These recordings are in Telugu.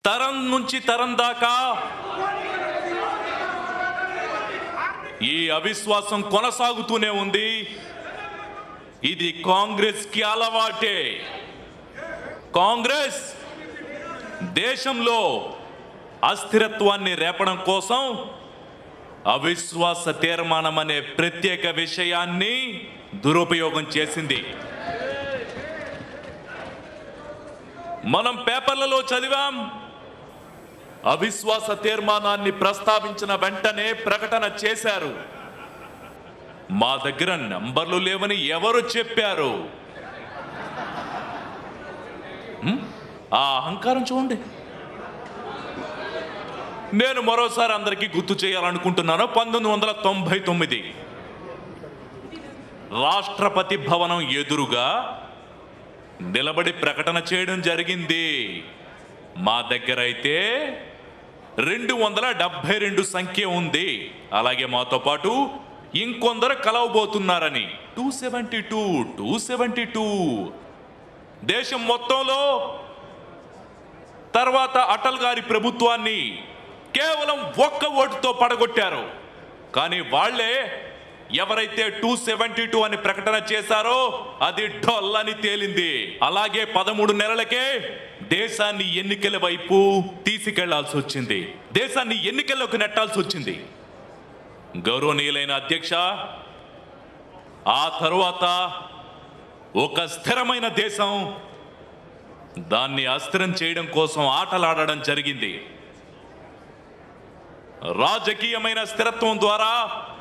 తరం నుంచి తరం దాకా ఈ అవిశ్వాసం కొనసాగుతూనే ఉంది ఇది కాంగ్రెస్ కి అలవాటే కాంగ్రెస్ దేశంలో అస్థిరత్వాన్ని రేపడం కోసం అవిశ్వాస తీర్మానం అనే ప్రత్యేక విషయాన్ని దురుపయోగం చేసింది మనం పేపర్లలో చదివాం అవిశ్వాస తీర్మానాన్ని ప్రస్తావించిన వెంటనే ప్రకటన చేశారు మా దగ్గర నంబర్లు లేవని ఎవరు చెప్పారు హ్మ్? ఆ అహంకారం చూడండి నేను మరోసారి అందరికీ గుర్తు చేయాలనుకుంటున్నాను పంతొమ్మిది వందల తొంభై తొమ్మిది రాష్ట్రపతి భవనం ఎదురుగా నిలబడి ప్రకటన చేయడం జరిగింది మా దగ్గర అయితే రెండు వందల డెబ్బై రెండు సంఖ్య ఉంది అలాగే మాతో పాటు ఇంకొందరు కలవబోతున్నారని two seventy two two seventy two దేశం మొత్తంలో తర్వాత అటల్ గారి ప్రభుత్వాన్ని కేవలం ఒక్క ఓటుతో పడగొట్టారు కానీ వాళ్ళే ఎవరైతే టూ సెవెంటీ టూ అని ప్రకటన చేశారో అది డొల్ అని తేలింది అలాగే పదమూడు నెలలకే దేశాన్ని ఎన్నికల వైపు తీసుకెళ్లాల్సి వచ్చింది దేశాన్ని ఎన్నికల్లోకి నెట్టాల్సి వచ్చింది గౌరవనీయులైన అధ్యక్ష ఆ తరువాత ఒక స్థిరమైన దేశం దాన్ని అస్థిరం చేయడం కోసం ఆటలాడడం జరిగింది రాజకీయమైన స్థిరత్వం ద్వారా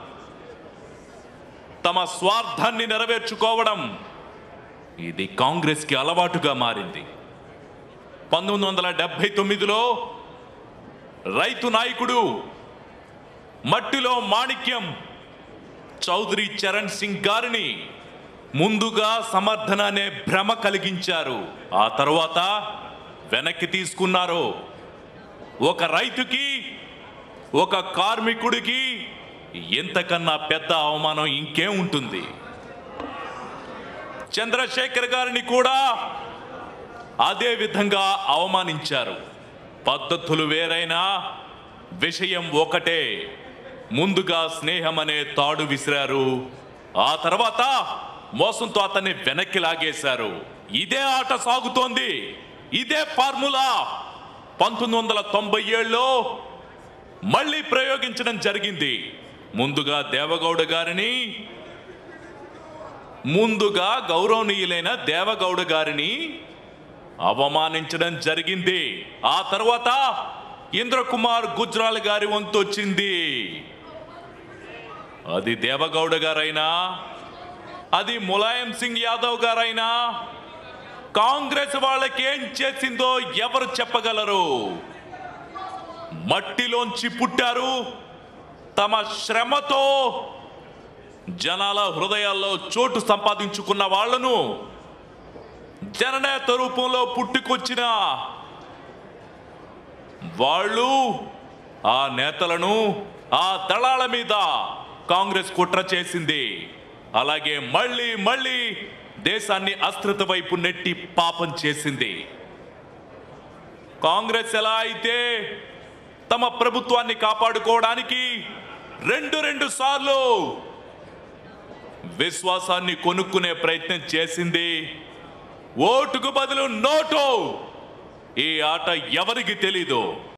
తమ స్వార్థాన్ని నెరవేర్చుకోవడం ఇది కాంగ్రెస్కి అలవాటుగా మారింది పంతొమ్మిది వందల డెబ్బై తొమ్మిదిలో రైతు నాయకుడు మట్టిలో మాణిక్యం చౌదరి చరణ్ సింగ్ గారిని ముందుగా సమర్థన అనే భ్రమ కలిగించారు ఆ తర్వాత వెనక్కి తీసుకున్నారు ఒక రైతుకి ఒక కార్మికుడికి ఎంతకన్నా పెద్ద అవమానం ఇంకేం ఉంటుంది చంద్రశేఖర్ గారిని కూడా అదే విధంగా అవమానించారు పద్ధతులు వేరైనా విషయం ఒకటే ముందుగా స్నేహం అనే తాడు విసిరారు ఆ తర్వాత మోసంతో అతన్ని వెనక్కి లాగేశారు ఇదే ఆట సాగుతోంది ఇదే ఫార్ములా పంతొమ్మిది వందల తొంభై ఏడులో మళ్ళీ ప్రయోగించడం జరిగింది ముందుగా దేవగౌడ గారిని ముందుగా గౌరవనీయులైన దేవగౌడ గారిని అవమానించడం జరిగింది ఆ తర్వాత ఇంద్రకుమార్ గుజ్రాల్ గారి వంతు వచ్చింది అది దేవగౌడ గారైనా అది ములాయం సింగ్ యాదవ్ గారైనా కాంగ్రెస్ వాళ్ళకి ఏం చేసిందో ఎవరు చెప్పగలరు మట్టిలోంచి పుట్టారు తమ శ్రమతో జనాల హృదయాల్లో చోటు సంపాదించుకున్న వాళ్లను జననేత రూపంలో పుట్టుకొచ్చిన వాళ్ళు ఆ నేతలను ఆ దళాల మీద కాంగ్రెస్ కుట్ర చేసింది అలాగే మళ్ళీ మళ్ళీ దేశాన్ని అస్థిరత వైపు నెట్టి పాపం చేసింది కాంగ్రెస్ ఎలా అయితే తమ ప్రభుత్వాన్ని కాపాడుకోవడానికి రెండు రెండు సార్లు విశ్వాసాన్ని కొనుక్కునే ప్రయత్నం చేసింది ఓటుకు బదులు నోటు ఈ ఆట ఎవరికి తెలీదు